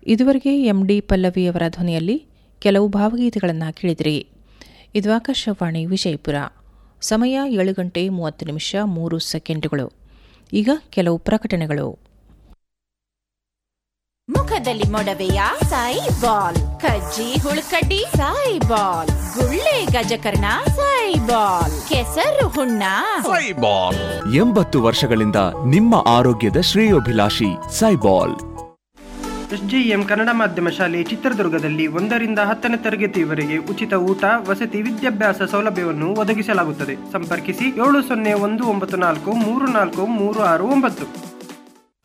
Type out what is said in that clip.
ಇದುವರೆಗೆ M D ಪಲ್ಲವಿಯವರ ಧ್ವನಿಯಲ್ಲಿ ಕೆಲವು ಭಾವಗೀತೆಗಳನ್ನು ಕೇಳಿದಿರಿ ಇದು ಆಕಾಶವಾಣಿ ವಿಜಯಪುರ ಸಮಯ ಏಳು ಗಂಟೆ ಮೂವತ್ತು ನಿಮಿಷ ಮೂರು ಸೆಕೆಂಡುಗಳು ಈಗ ಕೆಲವು ಪ್ರಕಟಣೆಗಳು ಮುಖದಲ್ಲಿ ಮೊಡವೆಯ ಸಾಯಿ ಬಾಲ್ ಕಜ್ಜಿ ಹುಳುಕಡ್ಡಿ ಸಾಯಿ ಬಾಲ್ ಗುಳ್ಳೆ ಗಜಕರ್ಣ ಸಾಯಿ ಬಾಲ್ ಕೆಸರು ಹುಣ್ಣ ಸೈಬಾಲ್ ಎಂಬತ್ತು ವರ್ಷಗಳಿಂದ ನಿಮ್ಮ ಆರೋಗ್ಯದ ಶ್ರೇಯೋಭಿಲಾಷಿ ಸೈಬಾಲ್ ಎಸ್ಜೆಎಂ ಕನ್ನಡ ಮಾಧ್ಯಮ ಶಾಲೆ ಚಿತ್ರದುರ್ಗದಲ್ಲಿ ಒಂದರಿಂದ ಹತ್ತನೇ ತರಗತಿಯವರೆಗೆ ಉಚಿತ ಊಟ ವಸತಿ ವಿದ್ಯಾಭ್ಯಾಸ ಸೌಲಭ್ಯವನ್ನು ಒದಗಿಸಲಾಗುತ್ತದೆ ಸಂಪರ್ಕಿಸಿ ಏಳು ಸೊನ್ನೆ ಒಂದು ಒಂಬತ್ತು ನಾಲ್ಕು ಮೂರು ನಾಲ್ಕು ಮೂರು ಆರು ಒಂಬತ್ತು